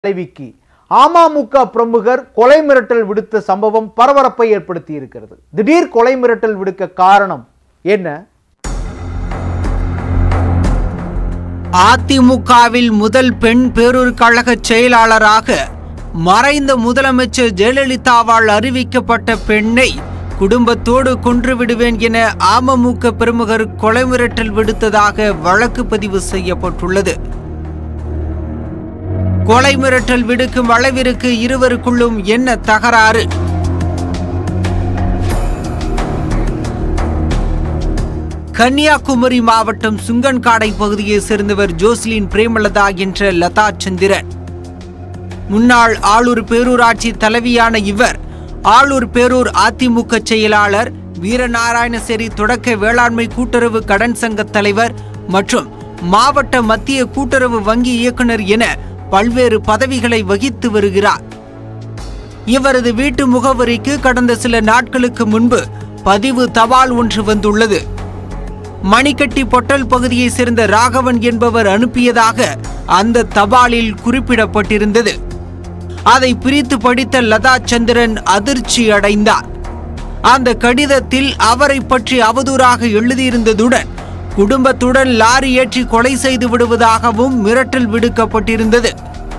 தலைவிக்கு அமமுக பிரமுகர் கொலை மிரட்டல் விடுத்த சம்பவம் பரபரப்பை ஏற்படுத்தி இருக்கிறது திடீர் கொலை மிரட்டல் விடுக்க காரணம் என்ன அதிமுகவில் முதல் பெண் பேரூர் கழக செயலாளராக மறைந்த முதலமைச்சர் ஜெயலலிதாவால் அறிவிக்கப்பட்ட பெண்ணை குடும்பத்தோடு கொன்று விடுவேன் என அமமுக பிரமுகர் கொலை மிரட்டல் விடுத்ததாக வழக்கு பதிவு செய்யப்பட்டுள்ளது கொலை மிரட்டல் விடுக்கும் அளவிற்கு இருவருக்குள்ளும் என்ன தகராறு கன்னியாகுமரி மாவட்டம் சுங்கன்காடை பகுதியைச் சேர்ந்தவர் ஜோஸ்லின் பிரேமலதா என்ற லதா சந்திரன் முன்னாள் ஆளூர் பேரூராட்சி தலைவியான இவர் ஆளூர் பேரூர் அதிமுக செயலாளர் வீரநாராயணசேரி தொடக்க வேளாண்மை கூட்டுறவு கடன் சங்க தலைவர் மற்றும் மாவட்ட மத்திய கூட்டுறவு வங்கி இயக்குனர் என பல்வேறு பதவிகளை வகித்து வருகிறார் இவரது வீட்டு முகவரிக்கு கடந்த சில நாட்களுக்கு முன்பு பதிவு தபால் ஒன்று வந்துள்ளது மணிக்கட்டி பொட்டல் பகுதியைச் சேர்ந்த ராகவன் என்பவர் அனுப்பியதாக அந்த தபாலில் குறிப்பிடப்பட்டிருந்தது அதை பிரித்து படித்த லதா சந்திரன் அதிர்ச்சி அடைந்தார் அந்த கடிதத்தில் அவரை பற்றி அவதூறாக எழுதியிருந்ததுடன் குடும்பத்துடன் லாரி ஏற்றி கொலை செய்து விடுவதாகவும் மிரட்டல் விடுக்கப்பட்டிருந்தது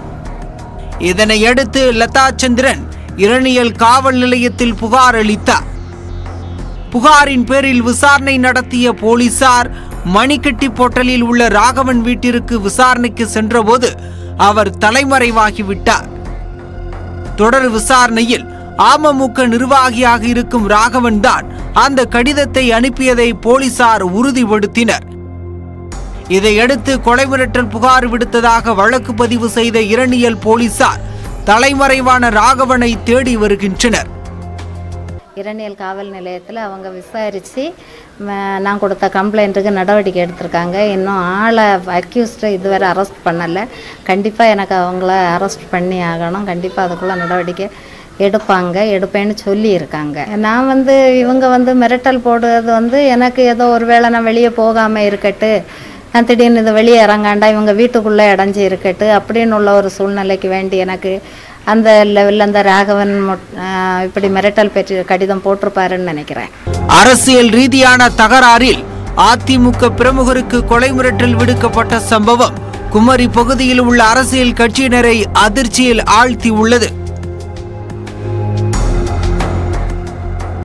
இதனையடுத்து லதா சந்திரன் இரணியல் காவல் நிலையத்தில் புகார் அளித்தார் புகாரின் பேரில் விசாரணை நடத்திய போலீசார் மணிக்கட்டி பொட்டலில் உள்ள ராகவன் வீட்டிற்கு விசாரணைக்கு சென்றபோது அவர் தலைமறைவாகிவிட்டார் தொடர் விசாரணையில் அமமுக நிர்வாகியாக இருக்கும் ராகவன் தான் அந்த கடிதத்தை அனுப்பியதை போலீசார் உறுதிப்படுத்தினர் இதையடுத்து கொலை மிரட்டல் புகார் விடுத்ததாக வழக்கு பதிவு செய்த இரணியல் போலீசார் தலைமறைவான ராகவனை தேடி வருகின்றனர் இரணியல் காவல் நிலையத்தில் அவங்க விசாரித்து நான் கொடுத்த கம்ப்ளைண்ட்டுக்கு நடவடிக்கை எடுத்திருக்காங்க இன்னும் ஆளை அக்யூஸ்டை இதுவரை அரெஸ்ட் பண்ணலை கண்டிப்பாக எனக்கு அவங்கள அரெஸ்ட் பண்ணி ஆகணும் கண்டிப்பாக அதுக்குள்ள நடவடிக்கை எடுப்பாங்க எடுப்பேன்னு சொல்லியிருக்காங்க நான் வந்து இவங்க வந்து மிரட்டல் போடுறது வந்து எனக்கு ஏதோ ஒரு வேளை நான் வெளியே போகாமல் இருக்கட்டு நான் திடீர்னு இது வெளியே இறங்காண்டா இவங்க வீட்டுக்குள்ளே இடைஞ்சி இருக்கட்டு அப்படின்னு உள்ள ஒரு சூழ்நிலைக்கு வேண்டி எனக்கு அந்த லெவலில் அந்த ராகவன் மொட்- ஆஹ் இப்படி மிரட்டல் பெற்று கடிதம் போட்டிருப்பாருன்னு நினைக்கிறேன் அரசியல் ரீதியான தகராறில் அதிமுக பிரமுகருக்கு கொலை மிரட்டல் விடுக்கப்பட்ட சம்பவம் குமரி பகுதியில் உள்ள அரசியல் கட்சியினரை அதிர்ச்சியில் ஆழ்த்தி உள்ளது